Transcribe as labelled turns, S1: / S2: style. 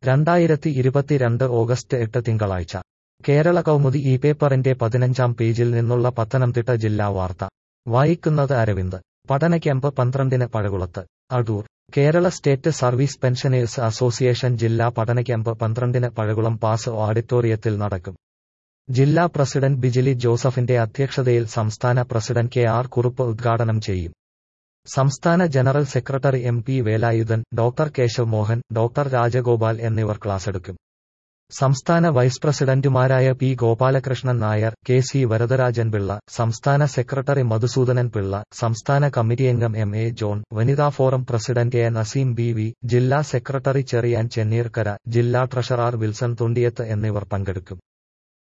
S1: രണ്ടായിരത്തി ഇരുപത്തിരണ്ട് ഓഗസ്റ്റ് എട്ട് തിങ്കളാഴ്ച കേരള കൗമുദി ഈ പേപ്പറിന്റെ പതിനഞ്ചാം പേജിൽ നിന്നുള്ള പത്തനംതിട്ട ജില്ലാ വാർത്ത വായിക്കുന്നത് അരവിന്ദ് പഠന ക്യാമ്പ് പന്ത്രണ്ടിന് പഴകുളത്ത് Adoor Kerala state service pensioners association ജില്ലാ പഠന ക്യാമ്പ് പന്ത്രണ്ടിന് പഴകുളം പാസ് ഓഡിറ്റോറിയത്തിൽ നടക്കും ജില്ലാ പ്രസിഡന്റ് ബിജിലി ജോസഫിന്റെ അധ്യക്ഷതയിൽ സംസ്ഥാന പ്രസിഡന്റ് കെ ആർ കുറുപ്പ് ഉദ്ഘാടനം ചെയ്യും സംസ്ഥാന general secretary M P Velayudhan doctor Keshav Mohan doctor Rajagopal എന്നിവർ ക്ലാസെടുക്കും സംസ്ഥാന വൈസ് പ്രസിഡന്റുമാരായ P Gopalakrishnan Nair K C Varadarajan Pillai സംസ്ഥാന സെക്രട്ടറി മധുസൂദനൻ പിള്ള സംസ്ഥാന കമ്മിറ്റിയംഗം എം എ ജോൺ വനിതാ forum president A Naseem B V ജില്ലാ സെക്രട്ടറി ചെറിയാൻ ചെന്നീർക്കര ജില്ലാ ട്രഷറർ വിൽസൺ തുണ്ടിയത്ത് എന്നിവർ പങ്കെടുക്കും